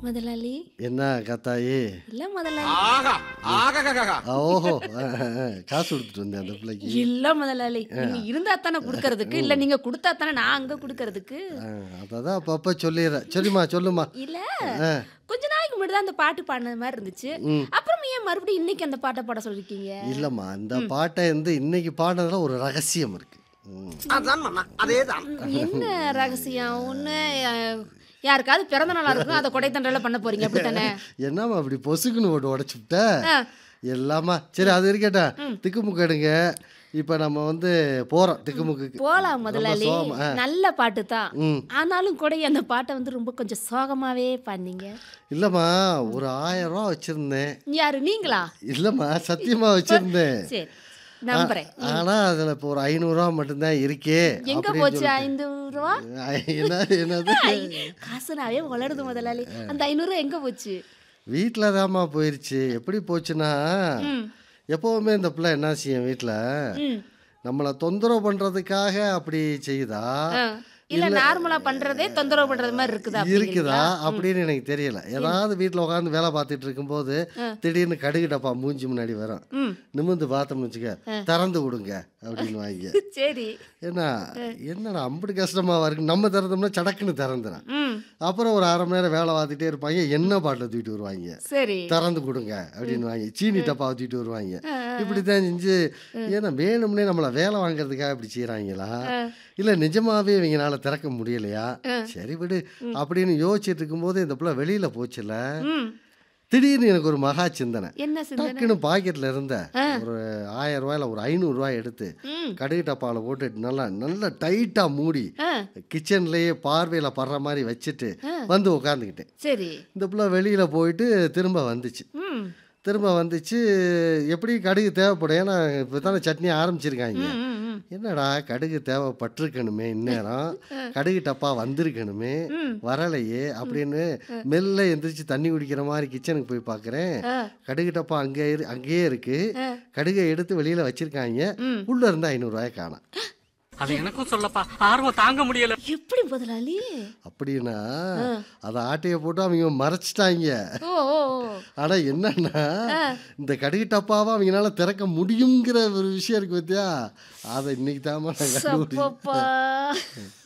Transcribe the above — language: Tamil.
முதலாளி என்ன கத்தாயி இல்ல முதலாளி ஆகா ஆகா ஓஹோ அஹ், அஹ், அஹ். காசு கொடுத்துட்டு வந்தேன் அந்த பிள்ளைக்கு இல்ல முதலாளி நீங்க இருந்தா தானே குடுக்கறதுக்கு இல்ல நீங்க கொடுத்தா தானே நான் அங்க குடுக்கறதுக்கு அதான் அப்பப்போ சொல்லிடுறேன் சரிம்மா சொல்லுமா இல்ல ஆ. கொஞ்ச நாளைக்கு முன்னாடி தான் அந்த பாட்டு பாடினது மாதிரி இருந்துச்சு அப்புறம் ஏன் மறுபடியும் இன்னைக்கு அந்த பாட்டை பாட சொல்லிருக்கீங்க இல்லைம்மா இந்த பாட்டை வந்து இன்னைக்கு பாடுறதுல ஒரு ரகசியம் இருக்கு ம். அதான் மாமா அதேதான் என்ன ரகசியம் ஒண்ணு அஹ், யாருக்காவது பிறந்த நாளா இருக்கும் அதை கொடைத்தண்டல பண்ண போறீங்க அப்படித்தானே என்னம்மா அப்படி பொசுக்குன்னு போட்டு உடச்சு விட்ட ஆ. எல்லாமா சரி அது இருக்கட்டும் திக்குமுக்கு எடுங்க இப்போ நம்ம வந்து போகிறோம் திக்குமுக்குக்கு போலாம் முதலாளி சோகமா, ஆ. நல்ல பாட்டு தான் ம் ஆனாலும் கூட அந்த பாட்டை வந்து ரொம்ப கொஞ்சம் சோகமாவே பாடினீங்க இல்லைம்மா ஒரு ஆயிரம் ரூபா வச்சுருந்தேன் யாரு நீங்களா இல்லைம்மா சத்தியமாக வச்சுருந்தேன் சரி நம்புறேன் ஆனால் அதில் இப்போ ஒரு ஐநூறுரூவா மட்டும்தான் இருக்கே எங்க அப்படின்னு போச்சு சொல்லிட்டு. ஐந்து ரூபா ஐ- என்ன என்னது காசுனாவே வளருது முதலாளி அந்த ஐநூறு ரூபா எங்க போச்சு வீட்டில் தாம்மா போயிருச்சு எப்படி போச்சுன்னா ம். எப்போவுமே இந்த பிள்ளை என்ன செய்யும் வீட்டில் ம். நம்மளை தொந்தரவு பண்ணுறதுக்காக அப்படி செய்யுதா ஆ. இல்ல நார்மலா பண்றதே தொந்தரவு பண்றது மாதிரி இருக்குதா இருக்குதா அப்படின்னு எனக்கு தெரியல ஏதாவது வீட்டில் உட்காந்து வேலை பார்த்துட்டு இருக்கும்போது திடீர்னு கடுகு டப்பா மூஞ்சி முன்னாடி வரும் ம். நிமிர்ந்து பார்த்தோம்னு வச்சுக்க திறந்து விடுங்க அப்படின்னு வாங்க சரி ஏன்னா என்னடா அம்புட்டு கஷ்டமா இருக்கு நம்ம திறந்தோம்னா சடக்குன்னு திறந்துடும் ம் அப்புறம் ஒரு அரை மணி நேரம் வேலை பார்த்துட்டே இருப்பாங்க என்ன பாட்டில் தூக்கிட்டு வருவாங்க சரி திறந்து கொடுங்க அப்படின்னு வாங்கி சீனி டப்பா தூக்கிட்டு வருவாங்க இப்படி தான் செஞ்சு ஏன்னா வேணும்னே நம்மளை வேலை வாங்குறதுக்காக இப்படி செய்கிறாங்களா இல்லை நிஜமாவே இவங்கனால திறக்க முடியலையா சரி விடு அப்படின்னு யோசிச்சுட்டு இருக்கும்போது இந்த பிள்ளை வெளியில் போச்சுல ம் திடீர்னு எனக்கு ஒரு மகா சிந்தனை என்ன சிந்தனை டக்குன்னு பாக்கெட்டில் இருந்த ஒரு ஆயிரம் ரூபாயில ஒரு ஐநூறு ரூபாய் எடுத்து ம் கடுகு டப்பாவில் போட்டு நல்லா நல்லா டைட்டாக மூடி ஆ கிச்சன்லேயே பார்வையில் படுற மாதிரி வச்சுட்டு வந்து உட்காந்துக்கிட்டேன் சரி இந்த பிள்ளை வெளியில் போயிட்டு திரும்ப வந்துச்சு ம் திரும்ப வந்துச்சு எப்படி கடுகு தேவைப்படும் ஏன்னா இப்போ தானே சட்னி ஆரம்பிச்சிருக்காங்க ம், ம், ம். என்னடா கடுகு தேவைப்பட்டிருக்கணுமே இந்நேரம் கடுகு டப்பா வந்திருக்கணுமே வரலையே அப்படின்னு மெல்ல எந்திரிச்சு தண்ணி குடிக்கிற மாதிரி கிச்சனுக்கு போய் பார்க்குறேன் ஆ. கடுகு டப்பா அங்கே இரு அங்கேயே இருக்கு கடுகை எடுத்து வெளியில் வச்சிருக்காங்க ம். உள்ள இருந்து ஐநூறுரூவாயை காணோம் அது எனக்கும் சொல்லப்பா ஆர்வம் தாங்க முடியல எப்படி முதலாளி அப்படின்னா அதை ஆட்டையை போட்டு அவங்க மறைச்சிட்டாங்க ஓ ஓ ஓ. ஆனா என்னன்னா இந்த கடுகு டப்பாவை அவங்களால திறக்க முடியுங்கிற ஒரு விஷயம் இருக்கு பத்தியா அதை இன்னைக்கு தாமா நான் கண்டுபிடிச்சேன் சப்பப்பா